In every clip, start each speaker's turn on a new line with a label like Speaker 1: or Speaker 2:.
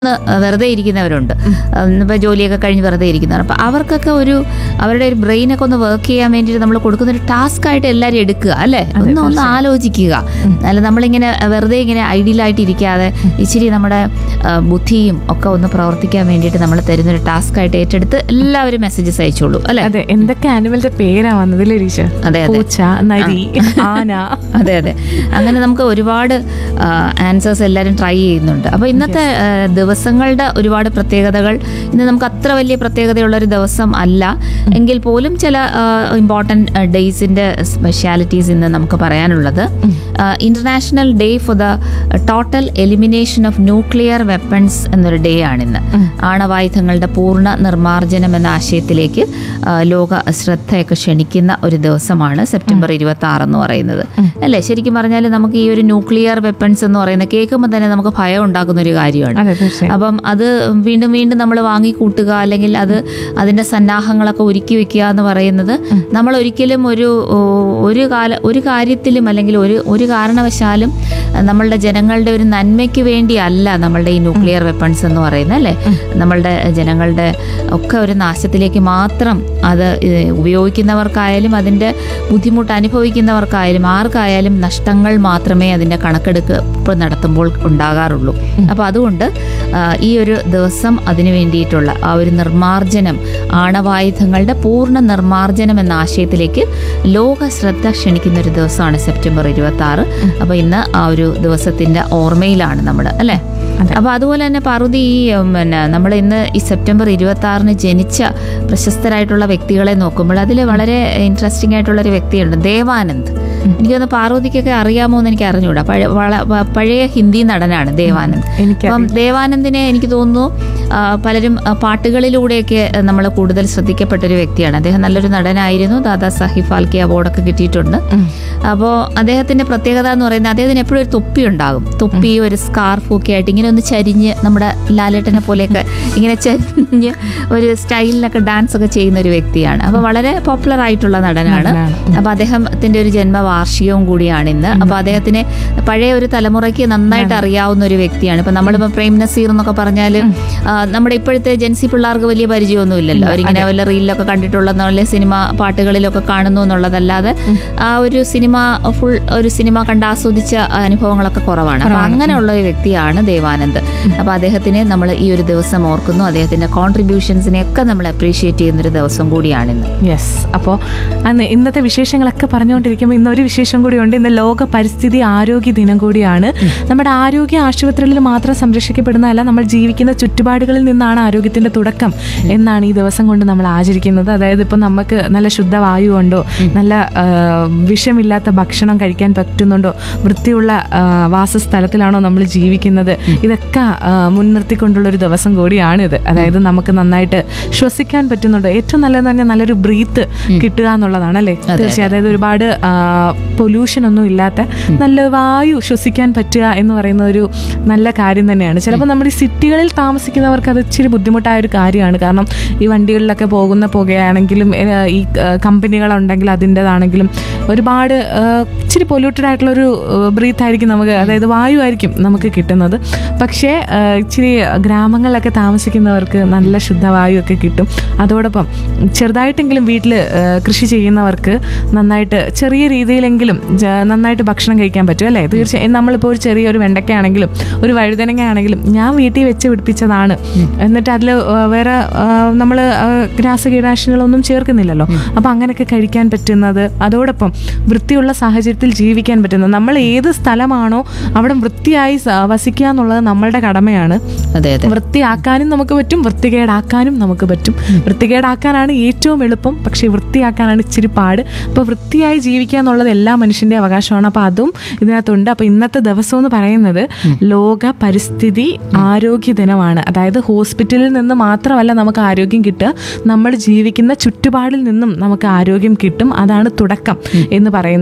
Speaker 1: ഒന്ന് വെറുതെ ഇരിക്കുന്നവരുണ്ട് ഇപ്പോൾ ജോലിയൊക്കെ കഴിഞ്ഞ് വെറുതെ ഇരിക്കുന്നവർ അപ്പോൾ അവർക്കൊക്കെ ഒരു അവരുടെ ഒരു ബ്രെയിനൊക്കെ ഒന്ന് വർക്ക് ചെയ്യാൻ വേണ്ടിയിട്ട് നമ്മൾ കൊടുക്കുന്ന ഒരു ടാസ്ക് ആയിട്ട് എല്ലാവരും എടുക്കുക അല്ലേ ഒന്ന് ഒന്ന് ആലോചിക്കുക അല്ല നമ്മളിങ്ങനെ വെറുതെ ഇങ്ങനെ ഐഡിയലായിട്ട് ഇരിക്കാതെ ഇച്ചിരി നമ്മുടെ ആ, ബുദ്ധിയും ഒക്കെ ഒന്ന് പ്രവർത്തിക്കാൻ വേണ്ടിയിട്ട് നമ്മൾ തരുന്നൊരു ടാസ്ക് ആയിട്ട് ഏറ്റെടുത്ത് എല്ലാവരും മെസ്സേജസ് അയച്ചോളൂ അല്ലേ
Speaker 2: അതെ എന്തൊക്കെ ആനിമലിന്റെ പേരാ വന്നത് ലീഷ
Speaker 1: അതെ, അതെ.
Speaker 2: പൂച്ച നരി ആന
Speaker 1: അതെ അതെ അങ്ങനെ നമുക്ക് ഒരുപാട് ആൻസേഴ്സ് എല്ലാവരും ട്രൈ ചെയ്യുന്നുണ്ട് അപ്പോൾ ഇന്നത്തെ ആ, ദിവസങ്ങളുടെ ഒരുപാട് പ്രത്യേകതകൾ ഇന്ന് നമുക്ക് അത്ര വലിയ പ്രത്യേകതയുള്ള ഒരു ദിവസം അല്ല എങ്കിൽ പോലും ചില ഇമ്പോർട്ടൻറ്റ് ഡേയ്സിൻ്റെ സ്പെഷ്യാലിറ്റീസ് ഇന്ന് നമുക്ക് പറയാനുള്ളത് international day for the total elimination of nuclear weapons എന്നൊരു ഡേ ആണിന്ന് ആണവായുധങ്ങളുടെ പൂർണ്ണ നിർമ്മാർജ്ജനം എന്ന ആശയത്തിലേക്ക് ആ, ലോക ശ്രദ്ധയൊക്കെ ക്ഷണിക്കുന്ന ഒരു ദിവസമാണ് സെപ്റ്റംബർ ഇരുപത്തി ആറ് എന്ന് പറയുന്നത് അല്ലേ ശരിക്കും പറഞ്ഞാൽ നമുക്ക് ഈ ഒരു ന്യൂക്ലിയർ വെപ്പൺസ് എന്ന് പറയുന്നത് കേൾക്കുമ്പോൾ തന്നെ നമുക്ക് ഭയം ഉണ്ടാക്കുന്ന ഒരു കാര്യമാണ്
Speaker 2: അതെ തീർച്ചയായും
Speaker 1: അപ്പം അത് വീണ്ടും വീണ്ടും നമ്മൾ വാങ്ങിക്കൂട്ടുക അല്ലെങ്കിൽ അത് അതിൻ്റെ സന്നാഹങ്ങളൊക്കെ ഒരുക്കി വെക്കുക എന്ന് പറയുന്നത് നമ്മൾ ഒരിക്കലും ഒരു ഓ, ഒരു കാല ഒരു കാര്യത്തിലും അല്ലെങ്കിൽ ഒരു ഒരു കാരണവശാലും നമ്മളുടെ ജനങ്ങളുടെ ഒരു നന്മയ്ക്ക് വേണ്ടിയല്ല നമ്മളുടെ ഈ ന്യൂക്ലിയർ വെപ്പൺസ് എന്ന് പറയുന്നത് അല്ലേ നമ്മളുടെ ജനങ്ങളുടെ ഒക്കെ ഒരു നാശത്തിലേക്ക് മാത്രം അത് ഏഹ്, ഉപയോഗിക്കുന്നവർക്കായാലും അതിൻ്റെ ബുദ്ധിമുട്ട് അനുഭവിക്കുന്നവർക്കായാലും ആർക്കായാലും നഷ്ടങ്ങൾ മാത്രമേ അതിൻ്റെ കണക്കെടുപ്പ് നടത്തുമ്പോൾ ഉണ്ടാകാറുള്ളൂ അപ്പോൾ അതുകൊണ്ട് ആ, ഈ ഒരു ദിവസം അതിനു വേണ്ടിയിട്ടുള്ള ആ ഒരു നിർമ്മാർജ്ജനം ആണവായുധങ്ങളുടെ പൂർണ്ണ നിർമ്മാർജ്ജനം എന്ന ആശയത്തിലേക്ക് ലോക ശ്രദ്ധ ക്ഷണിക്കുന്ന ഒരു ദിവസമാണ് സെപ്റ്റംബർ ഇരുപത്തി ആറ് അപ്പോൾ ഇന്ന് ആ ഒരു ദിവസത്തിൻ്റെ ഓർമ്മയിലാണ് നമ്മൾ അല്ലേ അപ്പോൾ അതുപോലെ തന്നെ പാർവതി ഈ ഉം, പിന്നെ നമ്മൾ ഇന്ന് ഈ സെപ്റ്റംബർ ഇരുപത്തി ആറിന് ജനിച്ച പ്രശസ്തരായിട്ടുള്ള വ്യക്തികളെ നോക്കുമ്പോൾ അതിൽ വളരെ ഇൻട്രസ്റ്റിംഗ് ആയിട്ടുള്ള ഒരു വ്യക്തിയുണ്ട് ദേവാനന്ദ് എനിക്കൊന്ന് പാർവതിക്കൊക്കെ അറിയാമോ എന്ന് എനിക്ക് അറിഞ്ഞൂടാ പഴയ വള- വ- പഴയ ഹിന്ദി നടനാണ് ദേവാനന്ദ്
Speaker 2: എനിക്കറിയില്ല.
Speaker 1: അപ്പം ദേവാനന്ദിനെ എനിക്ക് തോന്നുന്നു ആ, പലരും ആ, പാട്ടുകളിലൂടെയൊക്കെ നമ്മൾ കൂടുതൽ ശ്രദ്ധിക്കപ്പെട്ട ഒരു വ്യക്തിയാണ് അദ്ദേഹം നല്ലൊരു നടനായിരുന്നു ദാദാ സാഹിബ് ഫാൽക്കെ അവാർഡൊക്കെ കിട്ടിയിട്ടുണ്ട് അപ്പോൾ അദ്ദേഹത്തിന്റെ പ്രത്യേകത എന്ന് പറയുന്നത് അദ്ദേഹത്തിന് എപ്പോഴും ഒരു തൊപ്പി ഉണ്ടാകും തൊപ്പി ഒരു സ്കാർഫും ഒക്കെ ആയിട്ട് ഇങ്ങനെ ഒന്ന് ചരിഞ്ഞ് നമ്മുടെ ലാലേട്ടനെ പോലെയൊക്കെ ഇങ്ങനെ ചരിഞ്ഞ് ഒരു സ്റ്റൈലിലൊക്കെ ഡാൻസ് ഒക്കെ ചെയ്യുന്ന ഒരു വ്യക്തിയാണ് അപ്പോൾ വളരെ പോപ്പുലർ ആയിട്ടുള്ള നടനാണ്
Speaker 2: നടനാണ്.
Speaker 1: അപ്പോൾ അദ്ദേഹത്തിന്റെ ഒരു ജന്മവാർഷികവും കൂടിയാണ് ഇന്ന് അപ്പോൾ അദ്ദേഹത്തിന് പഴയ ഒരു തലമുറയ്ക്ക് നന്നായിട്ട് അറിയാവുന്ന ഒരു വ്യക്തിയാണ് ഇപ്പൊ നമ്മളിപ്പോ പ്രേം നസീർ എന്നൊക്കെ പറഞ്ഞാൽ നമ്മുടെ ഇപ്പോഴത്തെ ജൻസി പിള്ളേർക്ക് വലിയ പരിചയമൊന്നും ഇല്ലല്ലോ അവരിങ്ങനെ വല്ല റീലിലൊക്കെ കണ്ടിട്ടുള്ള സിനിമ പാട്ടുകളിലൊക്കെ കാണുന്നു എന്നുള്ളതല്ലാതെ ആ ഒരു സിനിമ ഫുൾ ഒരു സിനിമ കണ്ട് ആസ്വദിച്ച അനുഭവങ്ങളൊക്കെ കുറവാണ് അപ്പൊ അങ്ങനെയുള്ള ഒരു വ്യക്തിയാണ് ദേവാനന്ദ് അപ്പൊ അദ്ദേഹത്തിനെ നമ്മൾ ഈ ഒരു ദിവസം ഓർക്കുന്നു അദ്ദേഹത്തിന്റെ കോൺട്രിബ്യൂഷൻസിനെ ഒക്കെ നമ്മൾ അപ്രീഷിയേറ്റ് ചെയ്യുന്ന ഒരു ദിവസം കൂടിയാണ് ഇന്ന്
Speaker 2: യെസ് അപ്പോൾ അന്ന് ഇന്നത്തെ വിശേഷങ്ങളൊക്കെ പറഞ്ഞുകൊണ്ടിരിക്കുമ്പോൾ ഇന്ന് ഒരു വിശേഷം കൂടിയുണ്ട് ഇന്ന് ലോക പരിസ്ഥിതി ആരോഗ്യ ദിനം കൂടിയാണ് നമ്മുടെ ആരോഗ്യ ആശുപത്രികളിൽ മാത്രം സംരക്ഷിക്കപ്പെടുന്നതല്ല നമ്മൾ ജീവിക്കുന്ന ചുറ്റുപാടുകളിൽ നിന്നാണ് ആരോഗ്യത്തിന്റെ തുടക്കം എന്നാണ് ഈ ദിവസം കൊണ്ട് നമ്മൾ ആചരിക്കുന്നത് അതായത് ഇപ്പോൾ നമുക്ക് നല്ല ശുദ്ധവായു ഉണ്ടോ നല്ല ആ, വിഷമില്ലാത്ത ഭക്ഷണം കഴിക്കാൻ പറ്റുന്നുണ്ടോ വൃത്തിയുള്ള ആ, വാസസ്ഥലത്തിലാണോ നമ്മൾ ജീവിക്കുന്നത് ഇതൊക്കെ ആ, മുൻനിർത്തിക്കൊണ്ടുള്ള ഒരു ദിവസം കൂടിയാണിത് അതായത് നമുക്ക് നന്നായിട്ട് ശ്വസിക്കാൻ പറ്റുന്നുണ്ടോ ഏറ്റവും നല്ലതെന്ന് പറഞ്ഞാൽ നല്ലൊരു ബ്രീത്ത് കിട്ടുക എന്നുള്ളതാണ് അല്ലേ തീർച്ചയായും അതായത് ഒരുപാട് പൊല്യൂഷൻ ഒന്നും ഇല്ലാത്ത നല്ല വായു ശ്വസിക്കാൻ പറ്റുക എന്ന് പറയുന്ന ഒരു നല്ല കാര്യം തന്നെയാണ് ചിലപ്പോൾ നമ്മൾ ഈ സിറ്റികളിൽ താമസിക്കുന്നവർക്ക് അത് ഇച്ചിരി ബുദ്ധിമുട്ടായ ഒരു കാര്യമാണ് കാരണം ഈ വണ്ടികളിലൊക്കെ പോകുന്ന പുകയാണെങ്കിലും ഏഹ്, ഈ കമ്പനികളുണ്ടെങ്കിൽ അതിൻ്റെതാണെങ്കിലും ഒരുപാട് ഏഹ്, ഇച്ചിരി പൊല്യൂട്ടഡ് ആയിട്ടുള്ളൊരു ബ്രീത്ത് ആയിരിക്കും നമുക്ക് അതായത് വായു ആയിരിക്കും നമുക്ക് കിട്ടുന്നത് പക്ഷേ ഏഹ്, ഇച്ചിരി ഗ്രാമങ്ങളിലൊക്കെ താമസിക്കുന്നവർക്ക് നല്ല ശുദ്ധവായു ഒക്കെ കിട്ടും അതോടൊപ്പം ചെറുതായിട്ടെങ്കിലും വീട്ടിൽ കൃഷി ചെയ്യുന്നവർക്ക് നന്നായിട്ട് ചെറിയ രീതിയിലെങ്കിലും ജ- നന്നായിട്ട് ഭക്ഷണം കഴിക്കാൻ പറ്റും അല്ലേ തീർച്ചയായും നമ്മളിപ്പോൾ ഒരു ചെറിയൊരു വെണ്ടയ്ക്കയാണെങ്കിലും ഒരു വഴുതനങ്ങ ആണെങ്കിലും ഞാൻ വീട്ടിൽ വെച്ച് പിടിപ്പിച്ചതാണ് എന്നിട്ട് അതിൽ വേറെ നമ്മൾ രാസകീടനാശിനികളൊന്നും ചേർക്കുന്നില്ലല്ലോ അപ്പോൾ അങ്ങനെയൊക്കെ കഴിക്കാൻ പറ്റുന്നത് അതോടൊപ്പം വൃത്തിയുള്ള സാഹചര്യത്തിൽ ജീവിക്കാൻ പറ്റുന്നത് നമ്മൾ ഏത് സ്ഥലമാണോ അവിടെ വൃത്തിയായി സ- വസിക്കുക എന്നുള്ളത് നമ്മളുടെ കടമയാണ്
Speaker 1: അതെ അതെ
Speaker 2: വൃത്തിയാക്കാനും നമുക്ക് പറ്റും വൃത്തികേടാക്കാനും നമുക്ക് പറ്റും വൃത്തികേടാക്കാനാണ് ഏറ്റവും എളുപ്പം പക്ഷേ വൃത്തിയാക്കാനാണ് ഇച്ചിരി പാട് അപ്പോൾ വൃത്തിയായി ജീവിക്കുക എന്നുള്ളത് എല്ലാ മനുഷ്യൻ്റെ അവകാശമാണ് അപ്പോൾ അതും ഇതിനകത്തുണ്ട് അപ്പോൾ ഇന്നത്തെ ദിവസം എന്ന് പറയുന്നത് ലോക പരിസ്ഥിതി ആരോഗ്യ ദിനമാണ് അതായത് ഹോസ്പിറ്റലിൽ നിന്ന് മാത്രമല്ല നമുക്ക് ആരോഗ്യം കിട്ടുക നമ്മൾ ജീവിക്കുന്ന ചുറ്റുപാടിൽ നിന്നും നമുക്ക് ആരോഗ്യം കിട്ടും അതാണ് തുടക്കം എന്ന് പറയുന്നത്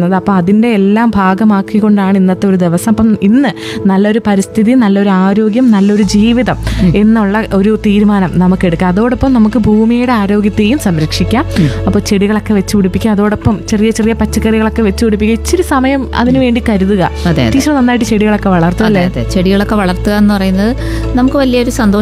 Speaker 2: പറയുന്നത് അപ്പോൾ അതിൻ്റെ എല്ലാം ഭാഗമാക്കിക്കൊണ്ടാണ് ഇന്നത്തെ ഒരു ദിവസം അപ്പം ഇന്ന് നല്ലൊരു പരിസ്ഥിതി നല്ലൊരു ആരോഗ്യം നല്ലൊരു ജീവിതം എന്നുള്ള ഒരു തീരുമാനം നമുക്ക് എടുക്കാം അതോടൊപ്പം നമുക്ക് ഭൂമിയുടെ ആരോഗ്യത്തെയും സംരക്ഷിക്കാം അപ്പോൾ ചെടികളൊക്കെ വെച്ച് പിടിപ്പിക്കുക അതോടൊപ്പം ചെറിയ ചെറിയ പച്ചക്കറികളൊക്കെ വെച്ച് പിടിപ്പിക്കുക ഇച്ചിരി സമയം അതിനു വേണ്ടി കരുതുക
Speaker 1: അതെ അതെ
Speaker 2: ടീച്ചർ നന്നായിട്ട് ചെടികളൊക്കെ വളർത്തും
Speaker 1: അതെ
Speaker 2: അല്ലേ
Speaker 1: അതെ ചെടികളൊക്കെ വളർത്തുക എന്ന് പറയുന്നത് നമുക്ക് വലിയൊരു സന്തോഷം